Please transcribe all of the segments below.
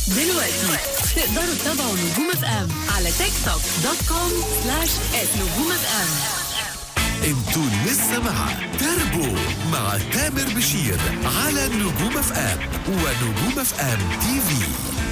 دلوقتي تقدروا تتابعوا نجوم اف ام على تيك توك دوت كوم سلاش نجوم اف ام انتوا لسه مع تربو مع تامر بشير على نجوم اف ام ونجوم اف ام تي في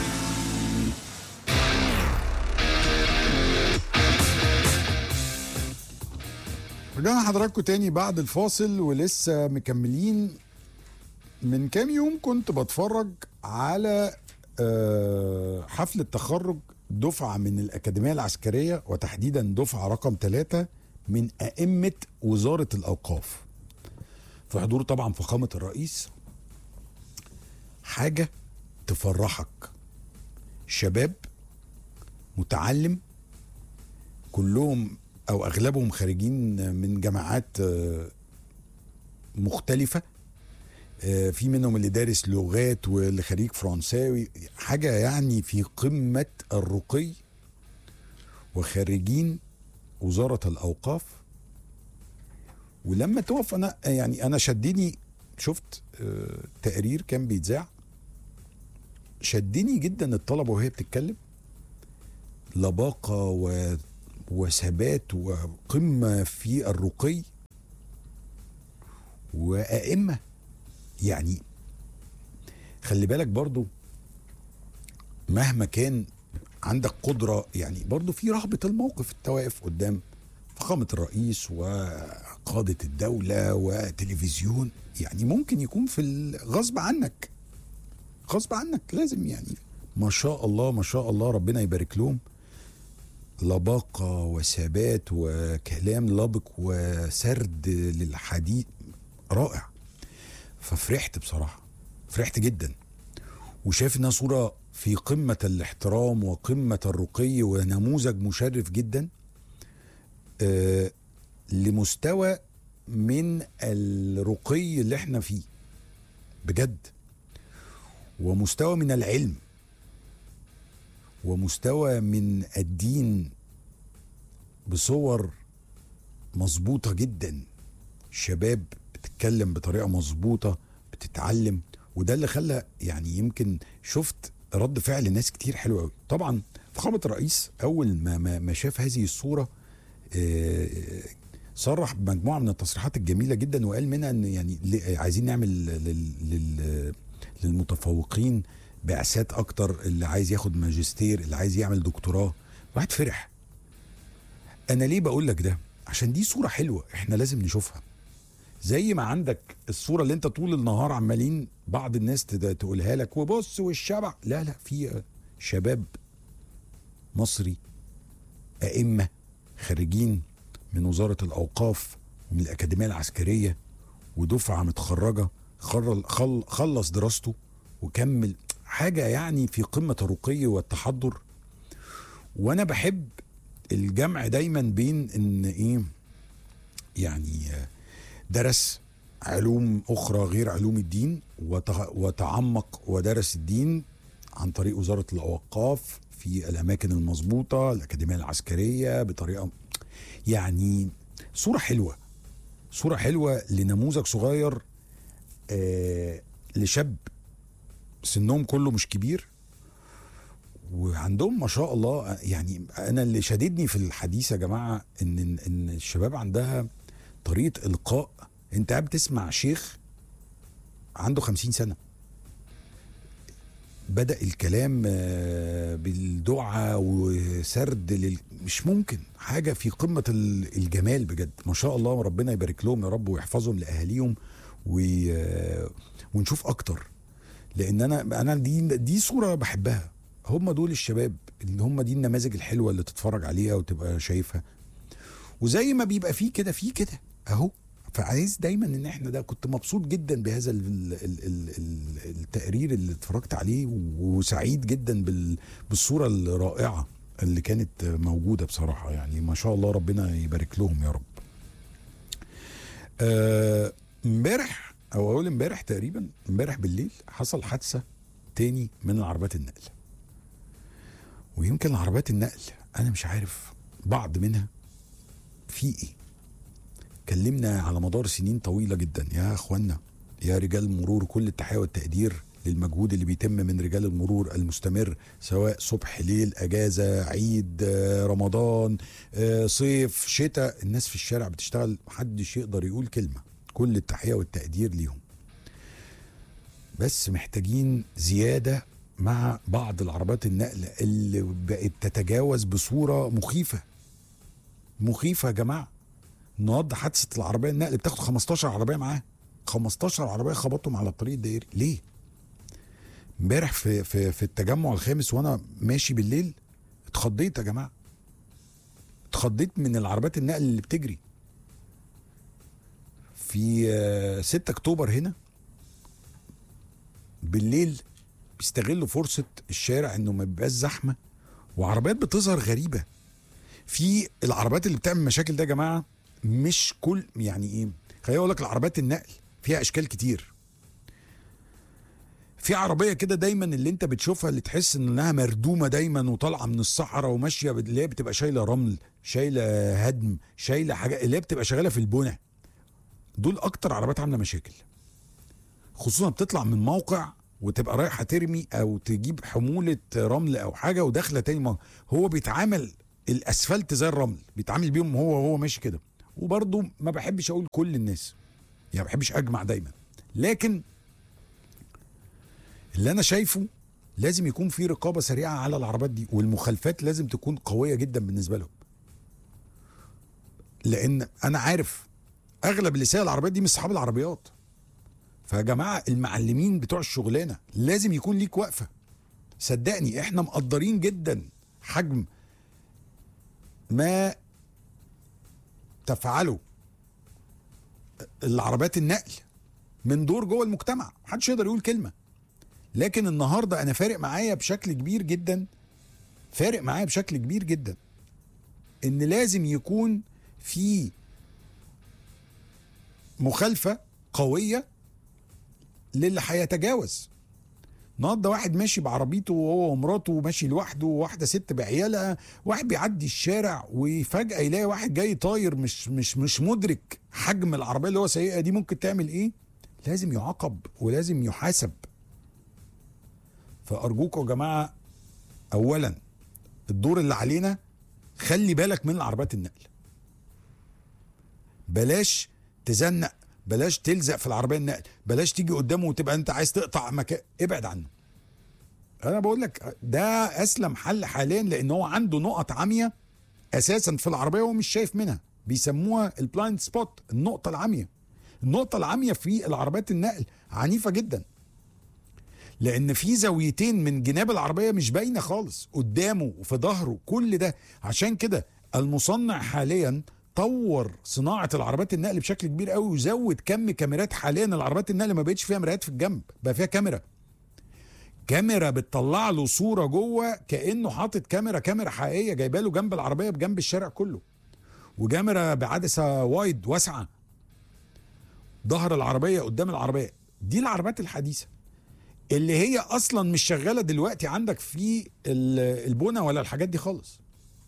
رجعنا حضراتكم تاني بعد الفاصل ولسه مكملين من كام يوم كنت بتفرج على آه، حفلة تخرج دفعة من الأكاديمية العسكرية وتحديدا دفعة رقم ثلاثة من أئمة وزارة الأوقاف في حضور طبعا فخامة الرئيس حاجة تفرحك شباب متعلم كلهم او اغلبهم خارجين من جامعات آه، مختلفه آه، في منهم اللي دارس لغات واللي خريج فرنساوي حاجه يعني في قمه الرقي وخارجين وزاره الاوقاف ولما توقف انا يعني انا شدني شفت آه، تقرير كان بيتذاع شدني جدا الطلبه وهي بتتكلم لباقه و وثبات وقمة في الرقي وأئمة يعني خلي بالك برضو مهما كان عندك قدرة يعني برضو في رهبة الموقف انت واقف قدام فخامة الرئيس وقادة الدولة وتلفزيون يعني ممكن يكون في ال- غصب عنك غصب عنك لازم يعني ما شاء الله ما شاء الله ربنا يبارك لهم لباقة وثبات وكلام لبق وسرد للحديث رائع ففرحت بصراحة فرحت جدا وشايف انها صورة في قمة الاحترام وقمة الرقي ونموذج مشرف جدا آه لمستوى من الرقي اللي احنا فيه بجد ومستوى من العلم ومستوى من الدين بصور مظبوطة جدا شباب بتتكلم بطريقة مظبوطة بتتعلم وده اللي خلى يعني يمكن شفت رد فعل ناس كتير حلو قوي طبعا فخامة الرئيس أول ما, ما, ما شاف هذه الصورة آه، صرح بمجموعة من التصريحات الجميلة جدا وقال منها ان يعني ل- عايزين نعمل لل لل للمتفوقين بعثات اكتر اللي عايز ياخد ماجستير اللي عايز يعمل دكتوراه واحد فرح انا ليه بقول لك ده عشان دي صورة حلوة احنا لازم نشوفها زي ما عندك الصورة اللي انت طول النهار عمالين بعض الناس تد- تقولها لك وبص والشبع لا لا في شباب مصري أئمة خارجين من وزارة الأوقاف ومن الأكاديمية العسكرية ودفعة متخرجة خرل- خل خلص دراسته وكمل حاجة يعني في قمة الرقي والتحضر وأنا بحب الجمع دايما بين إن إيه يعني آه، درس علوم أخرى غير علوم الدين وت- وتعمق ودرس الدين عن طريق وزارة الأوقاف في الأماكن المظبوطة الأكاديمية العسكرية بطريقة يعني صورة حلوة صورة حلوة لنموذج صغير آه لشاب سنهم كله مش كبير وعندهم ما شاء الله يعني انا اللي شددني في الحديث يا جماعه ان ان الشباب عندها طريقه القاء انت قاعد بتسمع شيخ عنده خمسين سنه بدأ الكلام آه، بالدعاء وسرد لل... مش ممكن حاجة في قمة ال- الجمال بجد ما شاء الله ربنا يبارك لهم يا رب ويحفظهم لأهاليهم و... آه، ونشوف أكتر لأن أنا أنا دي دي صورة بحبها هم دول الشباب اللي هم دي النماذج الحلوة اللي تتفرج عليها وتبقى شايفها وزي ما بيبقى فيه كده فيه كده اهو فعايز دايما ان احنا ده كنت مبسوط جدا بهذا ال ال ال ال التقرير اللي اتفرجت عليه وسعيد جدا بال بالصوره الرائعه اللي كانت موجوده بصراحه يعني ما شاء الله ربنا يبارك لهم يا رب. آه، امبارح او اقول امبارح تقريبا امبارح بالليل حصل حادثه تاني من العربيات النقل. ويمكن العربيات النقل انا مش عارف بعض منها في ايه كلمنا على مدار سنين طويله جدا يا اخوانا يا رجال مرور كل التحيه والتقدير للمجهود اللي بيتم من رجال المرور المستمر سواء صبح ليل اجازه عيد آه، رمضان آه، صيف شتاء الناس في الشارع بتشتغل محدش يقدر يقول كلمه كل التحيه والتقدير ليهم بس محتاجين زياده مع بعض العربات النقل اللي بقت تتجاوز بصوره مخيفه مخيفه يا جماعه النهارده حادثه العربيه النقل بتاخد 15 عربيه معاها 15 عربيه خبطهم على الطريق الدائري ليه؟ امبارح في في في التجمع الخامس وانا ماشي بالليل اتخضيت يا جماعه اتخضيت من العربيات النقل اللي بتجري في آه، 6 اكتوبر هنا بالليل بيستغلوا فرصه الشارع انه ما بيبقاش زحمه وعربيات بتظهر غريبه في العربيات اللي بتعمل مشاكل ده يا جماعه مش كل يعني ايه خليني اقول لك العربيات النقل فيها اشكال كتير في عربيه كده دايما اللي انت بتشوفها اللي تحس انها مردومه دايما وطالعه من الصحراء وماشيه بت- اللي هي بتبقى شايله رمل شايله هدم شايله حاجه اللي هي بتبقى شغاله في البنى دول اكتر عربيات عامله مشاكل خصوصا بتطلع من موقع وتبقى رايحه ترمي او تجيب حموله رمل او حاجه وداخله تاني موقع. هو بيتعامل الاسفلت زي الرمل بيتعامل بيهم هو وهو ماشي كده وبرضه ما بحبش اقول كل الناس يعني ما بحبش اجمع دايما لكن اللي انا شايفه لازم يكون في رقابه سريعه على العربيات دي والمخالفات لازم تكون قويه جدا بالنسبه لهم لان انا عارف اغلب اللي سايق العربيات دي مش اصحاب العربيات فيا جماعه المعلمين بتوع الشغلانه لازم يكون ليك وقفه صدقني احنا مقدرين جدا حجم ما تفعله العربيات النقل من دور جوه المجتمع محدش يقدر يقول كلمه لكن النهارده انا فارق معايا بشكل كبير جدا فارق معايا بشكل كبير جدا ان لازم يكون في مخالفه قويه للي هيتجاوز النهارده واحد ماشي بعربيته وهو ومراته ماشي لوحده وواحده ست بعيالها واحد بيعدي الشارع وفجاه يلاقي واحد جاي طاير مش مش مش مدرك حجم العربيه اللي هو سايقها دي ممكن تعمل ايه لازم يعاقب ولازم يحاسب فارجوكم يا جماعه اولا الدور اللي علينا خلي بالك من العربيات النقل بلاش تزنق بلاش تلزق في العربيه النقل بلاش تيجي قدامه وتبقى انت عايز تقطع مكان ابعد عنه انا بقول لك ده اسلم حل حاليا لان هو عنده نقط عاميه اساسا في العربيه وهو مش شايف منها بيسموها البلايند سبوت النقطه العاميه النقطه العاميه في العربيات النقل عنيفه جدا لان في زاويتين من جناب العربيه مش باينه خالص قدامه وفي ظهره كل ده عشان كده المصنع حاليا طور صناعه العربيات النقل بشكل كبير قوي وزود كم كاميرات حاليا العربيات النقل ما بقتش فيها مرايات في الجنب بقى فيها كاميرا كاميرا بتطلع له صوره جوه كانه حاطط كاميرا كاميرا حقيقيه جايبه له جنب العربيه بجنب الشارع كله وكاميرا بعدسه وايد واسعه ظهر العربيه قدام العربيه دي العربيات الحديثه اللي هي اصلا مش شغاله دلوقتي عندك في ال- البنى ولا الحاجات دي خالص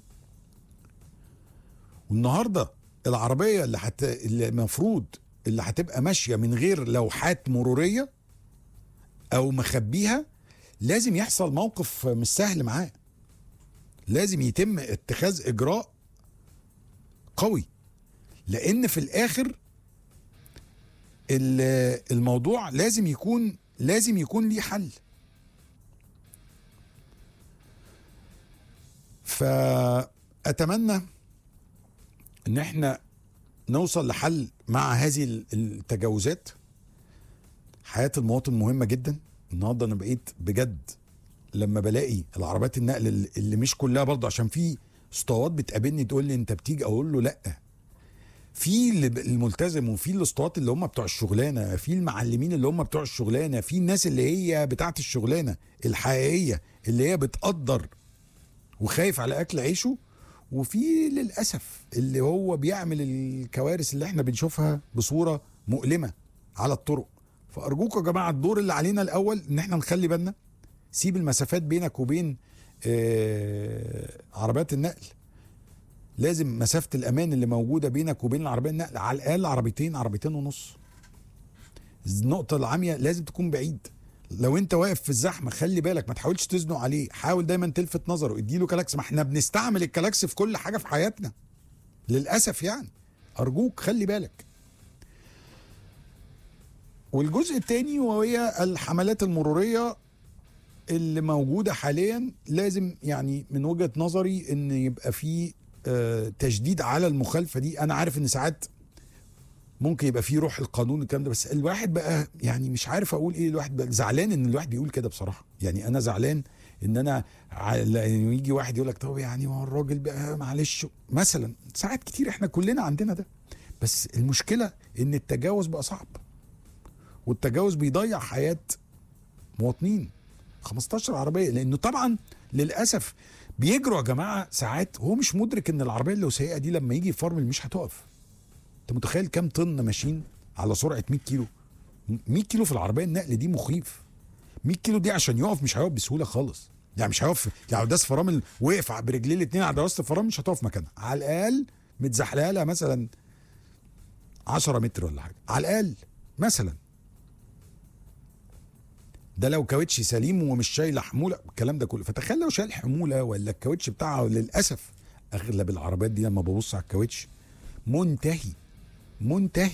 والنهارده العربيه اللي حت... اللي المفروض اللي هتبقى ماشيه من غير لوحات مروريه او مخبيها لازم يحصل موقف مش سهل معاه لازم يتم اتخاذ اجراء قوي لان في الاخر ال- الموضوع لازم يكون لازم يكون ليه حل فاتمنى ان احنا نوصل لحل مع هذه ال- التجاوزات حياه المواطن مهمه جدا النهارده انا بقيت بجد لما بلاقي العربيات النقل اللي- اللي مش كلها برضه عشان في اسطوات بتقابلني تقول لي انت بتيجي اقول له لا في اللي ب- الملتزم وفي الاسطوات اللي هم بتوع الشغلانه في المعلمين اللي هم بتوع الشغلانه في الناس اللي هي بتاعت الشغلانه الحقيقيه اللي هي بتقدر وخايف على اكل عيشه وفي للاسف اللي هو بيعمل الكوارث اللي احنا بنشوفها بصوره مؤلمه على الطرق فارجوكم يا جماعه الدور اللي علينا الاول ان احنا نخلي بالنا سيب المسافات بينك وبين آه عربيات النقل لازم مسافه الامان اللي موجوده بينك وبين العربيه النقل على الاقل عربيتين عربيتين ونص النقطه العاميه لازم تكون بعيد لو انت واقف في الزحمه خلي بالك ما تحاولش تزنق عليه حاول دايما تلفت نظره اديله كلاكس ما احنا بنستعمل الكلاكس في كل حاجه في حياتنا للاسف يعني ارجوك خلي بالك والجزء الثاني وهي الحملات المروريه اللي موجوده حاليا لازم يعني من وجهه نظري ان يبقى في آه، تشديد على المخالفه دي انا عارف ان ساعات ممكن يبقى في روح القانون الكلام ده بس الواحد بقى يعني مش عارف اقول ايه الواحد بقى زعلان ان الواحد بيقول كده بصراحه يعني انا زعلان ان انا ع- يعني يجي واحد يقول لك طب يعني ما هو الراجل بقى معلش مثلا ساعات كتير احنا كلنا عندنا ده بس المشكله ان التجاوز بقى صعب والتجاوز بيضيع حياه مواطنين 15 عربيه لانه طبعا للاسف بيجروا يا جماعه ساعات هو مش مدرك ان العربيه اللي سيئه دي لما يجي يفرمل مش هتقف انت متخيل كام طن ماشيين على سرعه 100 كيلو 100 كيلو في العربيه النقل دي مخيف 100 كيلو دي عشان يقف مش هيقف بسهوله خالص يعني مش هيقف يعني عداس فرامل وقف برجليه الاثنين على دراسه الفرامل مش هتقف مكانها على الاقل متزحلقه لها مثلا 10 متر ولا حاجه على الاقل مثلا ده لو كاوتش سليم ومش شايل حموله الكلام ده كله فتخيل لو شايل حموله ولا الكاوتش بتاعها للاسف اغلب العربيات دي لما ببص على الكاوتش منتهي منتهي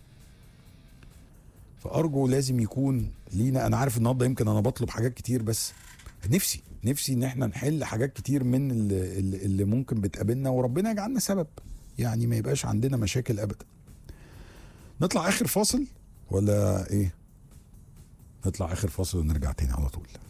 فارجو لازم يكون لينا انا عارف النهارده يمكن انا بطلب حاجات كتير بس نفسي نفسي ان احنا نحل حاجات كتير من اللي, اللي اللي ممكن بتقابلنا وربنا يجعلنا سبب يعني ما يبقاش عندنا مشاكل ابدا نطلع اخر فاصل ولا ايه نطلع اخر فاصل ونرجع تاني على طول